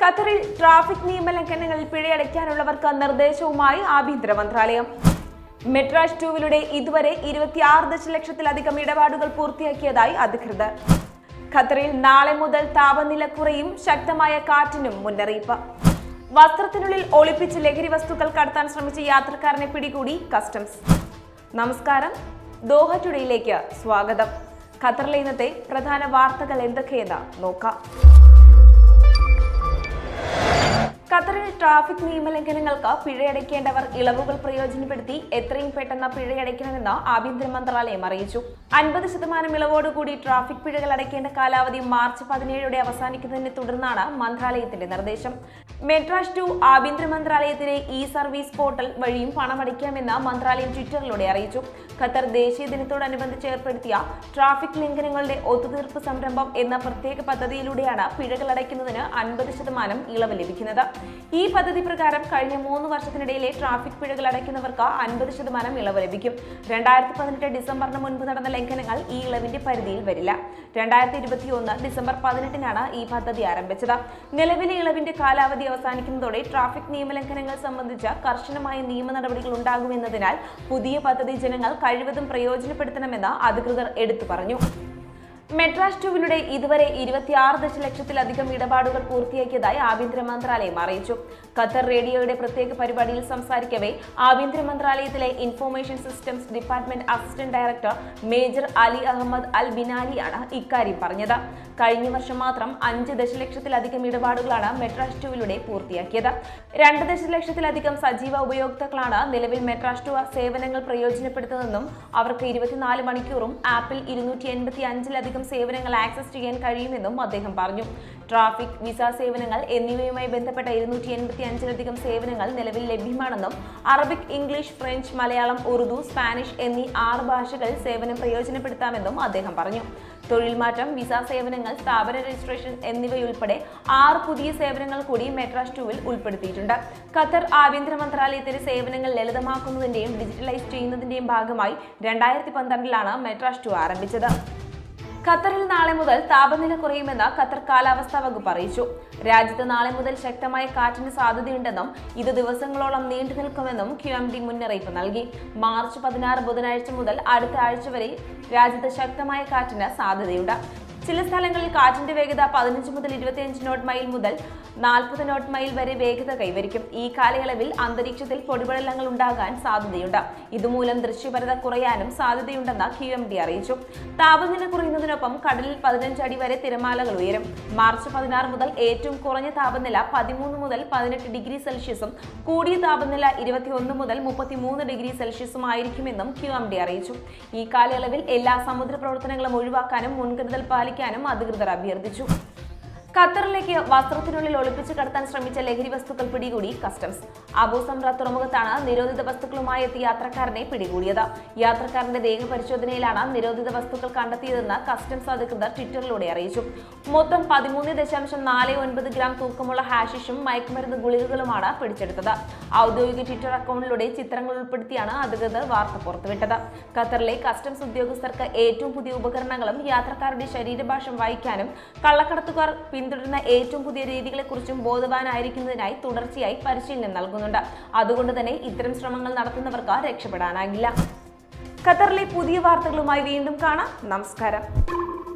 ഖത്തറിൽ ട്രാഫിക് നിയമലംഘനങ്ങളിൽ പിഴയടയ്ക്കാനുള്ളവർക്ക് നിർദ്ദേശവുമായി ആഭ്യന്തര മന്ത്രാലയം മെട്രാഷ് ടൂവിലൂടെ ഇതുവരെ ഇരുപത്തിയാറ് ദശലക്ഷത്തിലധികം ഇടപാടുകൾ പൂർത്തിയാക്കിയതായി അധികൃതർ ഖത്തറിൽ നാളെ മുതൽ താപനില കുറയും ശക്തമായ കാറ്റിനും മുന്നറിയിപ്പ് വസ്ത്രത്തിനുള്ളിൽ ഒളിപ്പിച്ച് ലഹരി വസ്തുക്കൾ കടത്താൻ ശ്രമിച്ച യാത്രക്കാരനെ പിടികൂടി കസ്റ്റംസ് നമസ്കാരം ദോഹ ടുഡേയിലേക്ക് സ്വാഗതം ഖത്തറിലെ ഇന്നത്തെ പ്രധാന വാർത്തകൾ എന്തൊക്കെയെന്ന് നോക്കാം ഖത്തറിൽ ട്രാഫിക് നിയമലംഘനങ്ങൾക്ക് പിഴയടയ്ക്കേണ്ടവർ ഇളവുകൾ പ്രയോജനപ്പെടുത്തി എത്രയും പെട്ടെന്ന് പിഴയടയ്ക്കണമെന്ന് ആഭ്യന്തര മന്ത്രാലയം അറിയിച്ചു അൻപത് ശതമാനം ഇളവോടുകൂടി ട്രാഫിക് പിഴകൾ അടയ്ക്കേണ്ട കാലാവധി മാർച്ച് പതിനേഴോടെ അവസാനിക്കുന്നതിനെ തുടർന്നാണ് മന്ത്രാലയത്തിന്റെ നിർദ്ദേശം മെട്രാഷ് ടു ആഭ്യന്തര മന്ത്രാലയത്തിലെ ഇ സർവീസ് പോർട്ടൽ വഴിയും പണമടയ്ക്കാമെന്ന് മന്ത്രാലയം ട്വിറ്ററിലൂടെ അറിയിച്ചു ഖത്തർ ദേശീയ ദിനത്തോടനുബന്ധിച്ച് ഏർപ്പെടുത്തിയ ട്രാഫിക് ലംഘനങ്ങളുടെ ഒത്തുതീർപ്പ് സംരംഭം എന്ന പ്രത്യേക പദ്ധതിയിലൂടെയാണ് പിഴകൾ അടയ്ക്കുന്നതിന് അൻപത് ശതമാനം ഇളവ് ലഭിക്കുന്നത് ഈ പദ്ധതി പ്രകാരം കഴിഞ്ഞ മൂന്ന് വർഷത്തിനിടയിലെ ട്രാഫിക് പിഴകൾ അടയ്ക്കുന്നവർക്ക് അൻപത് ശതമാനം ഇളവ് ലഭിക്കും രണ്ടായിരത്തി പതിനെട്ട് ഡിസംബറിന് മുൻപ് നടന്ന ലംഘനങ്ങൾ ഈ ഇളവിന്റെ പരിധിയിൽ വരില്ല രണ്ടായിരത്തി ഇരുപത്തി ഒന്ന് ഡിസംബർ പതിനെട്ടിനാണ് ഈ പദ്ധതി ആരംഭിച്ചത് നിലവിലെ ഇളവിന്റെ കാലാവധി അവസാനിക്കുന്നതോടെ ട്രാഫിക് നിയമലംഘനങ്ങൾ സംബന്ധിച്ച കർശനമായ നിയമ നടപടികൾ ഉണ്ടാകുമെന്നതിനാൽ പുതിയ പദ്ധതി ജനങ്ങൾ കഴിവതും പ്രയോജനപ്പെടുത്തണമെന്ന് അധികൃതർ എടുത്തു പറഞ്ഞു മെട്രാസ് ടൂവിലൂടെ ഇതുവരെ ഇരുപത്തിയാറ് ദശലക്ഷത്തിലധികം ഇടപാടുകൾ പൂർത്തിയാക്കിയതായി ആഭ്യന്തര മന്ത്രാലയം അറിയിച്ചു ഖത്തർ റേഡിയോയുടെ പ്രത്യേക പരിപാടിയിൽ സംസാരിക്കവേ ആഭ്യന്തര മന്ത്രാലയത്തിലെ information systems department assistant director major Ali Ahmed Al ബിനാലിയാണ് ഇക്കാര്യം പറഞ്ഞത് കഴിഞ്ഞ വർഷം മാത്രം അഞ്ച് ദശലക്ഷത്തിലധികം ഇടപാടുകളാണ് മെട്രാസ് ടൂവിലൂടെ പൂർത്തിയാക്കിയത് രണ്ട് ദശലക്ഷത്തിലധികം സജീവ ഉപയോക്താക്കളാണ് നിലവിൽ മെട്രാസ് ടു സേവനങ്ങൾ പ്രയോജനപ്പെടുത്തുന്നതെന്നും അവർക്ക് ഇരുപത്തിനാല് മണിക്കൂറും ആപ്പിൽ ഇരുന്നൂറ്റി എൺപത്തി അഞ്ചിലധികം സേവനങ്ങൾ ആക്സസ് ചെയ്യാൻ കഴിയുമെന്നും അദ്ദേഹം പറഞ്ഞു ട്രാഫിക് വിസ സേവനങ്ങൾ എന്നിവയുമായി ബന്ധപ്പെട്ട ഇരുന്നൂറ്റി എൺപത്തി അഞ്ചിലധികം സേവനങ്ങൾ നിലവിൽ ലഭ്യമാണെന്നും Arabic English French Malayalam Urdu Spanish എന്നീ ആറ് ഭാഷകൾ സേവനം പ്രയോജനപ്പെടുത്താമെന്നും അദ്ദേഹം പറഞ്ഞു തൊഴിൽ മാറ്റം വിസ സേവനങ്ങൾ സ്ഥാപന രജിസ്ട്രേഷൻ എന്നിവയുൾപ്പെടെ ആറ് പുതിയ സേവനങ്ങൾ കൂടി മെട്രാസ് ടൂവിൽ ഉൾപ്പെടുത്തിയിട്ടുണ്ട് ഖത്തർ ആഭ്യന്തര മന്ത്രാലയത്തിന്റെ സേവനങ്ങൾ ലളിതമാക്കുന്നതിന്റെയും ഡിജിറ്റലൈസ് ചെയ്യുന്നതിന്റെയും ഭാഗമായി രണ്ടായിരത്തി പന്ത്രണ്ടിലാണ് മെട്രാസ് ടു ആരംഭിച്ചത് ഖത്തറിൽ നാളെ മുതൽ താപനില കുറയുമെന്ന് ഖത്തർ കാലാവസ്ഥാ വകുപ്പ് അറിയിച്ചു രാജ്യത്ത് നാളെ മുതൽ ശക്തമായ കാറ്റിന് സാധ്യതയുണ്ടെന്നും ഇത് ദിവസങ്ങളോളം നീണ്ടു നിൽക്കുമെന്നും ക്യു എം ഡി മുന്നറിയിപ്പ് നൽകി മാർച്ച് പതിനാറ് ബുധനാഴ്ച മുതൽ അടുത്ത ആഴ്ച വരെ രാജ്യത്ത് ശക്തമായ കാറ്റിന് സാധ്യതയുണ്ട് ചില സ്ഥലങ്ങളിൽ കാറ്റിന്റെ വേഗത പതിനഞ്ച് മുതൽ ഇരുപത്തിയഞ്ച് നോട്ട് മൈൽ മുതൽ നാൽപ്പത് നോട്ട് മൈൽ വരെ വേഗത കൈവരിക്കും ഈ കാലയളവിൽ അന്തരീക്ഷത്തിൽ പൊടിപടലങ്ങൾ ഉണ്ടാകാൻ സാധ്യതയുണ്ട് ഇതുമൂലം ദൃശ്യപരത കുറയാനും സാധ്യതയുണ്ടെന്ന് ക്യു എം ഡി അറിയിച്ചു താപനില കുറയുന്നതിനൊപ്പം കടലിൽ പതിനഞ്ച് അടി വരെ തിരമാലകൾ ഉയരും മാർച്ച് പതിനാറ് മുതൽ ഏറ്റവും കുറഞ്ഞ താപനില പതിമൂന്ന് മുതൽ പതിനെട്ട് ഡിഗ്രി സെൽഷ്യസും കൂടിയ താപനില ഇരുപത്തിയൊന്ന് മുതൽ മുപ്പത്തിമൂന്ന് ഡിഗ്രി സെൽഷ്യസും ആയിരിക്കുമെന്നും ക്യു എം ഡി അറിയിച്ചു ഈ കാലയളവിൽ എല്ലാ സമുദ്ര പ്രവർത്തനങ്ങളും ഒഴിവാക്കാനും മുൻകരുതൽ പാലിക്കാനും അധികൃതർ അഭ്യർത്ഥിച്ചു ഖത്തറിലേക്ക് വസ്ത്രത്തിനുള്ളിൽ ഒളിപ്പിച്ച് കടത്താൻ ശ്രമിച്ച ലഹരി വസ്തുക്കൾ പിടികൂടി കസ്റ്റംസ് അബു സംറ തുറമുഖത്താണ് നിരോധിത വസ്തുക്കളുമായി എത്തിയ യാത്രക്കാരനെ പിടികൂടിയത് യാത്രക്കാരന്റെ ദേഹപരിശോധനയിലാണ് നിരോധിത വസ്തുക്കൾ കണ്ടെത്തിയതെന്ന് കസ്റ്റംസ് അധികൃതർ ട്വിറ്ററിലൂടെ അറിയിച്ചു മൊത്തം പതിമൂന്ന് ദശാംശം നാല് ഒൻപത് ഗ്രാം തൂക്കമുള്ള ഹാഷിഷും മയക്കുമരുന്ന് ഗുളികകളുമാണ് പിടിച്ചെടുത്തത് ഔദ്യോഗിക ട്വിറ്റർ അക്കൗണ്ടിലൂടെ ചിത്രങ്ങൾ ഉൾപ്പെടുത്തിയാണ് അധികൃതർ വാർത്ത പുറത്തുവിട്ടത് ഖത്തറിലെ കസ്റ്റംസ് ഉദ്യോഗസ്ഥർക്ക് ഏറ്റവും പുതിയ ഉപകരണങ്ങളും യാത്രക്കാരുടെ ശരീരഭാഷ വായിക്കാനും കള്ളക്കടത്തുകാർ പിന്തുടരുന്ന ഏറ്റവും പുതിയ രീതികളെക്കുറിച്ചും ബോധവാനായിരിക്കുന്നതിനായി തുടർച്ചയായി പരിശീലനം നൽകുന്നുണ്ട് അതുകൊണ്ട് തന്നെ ഇത്തരം ശ്രമങ്ങൾ നടത്തുന്നവർക്ക് രക്ഷപ്പെടാനാകില്ല ഖത്തറിലെ പുതിയ വാർത്തകളുമായി വീണ്ടും കാണാം നമസ്കാരം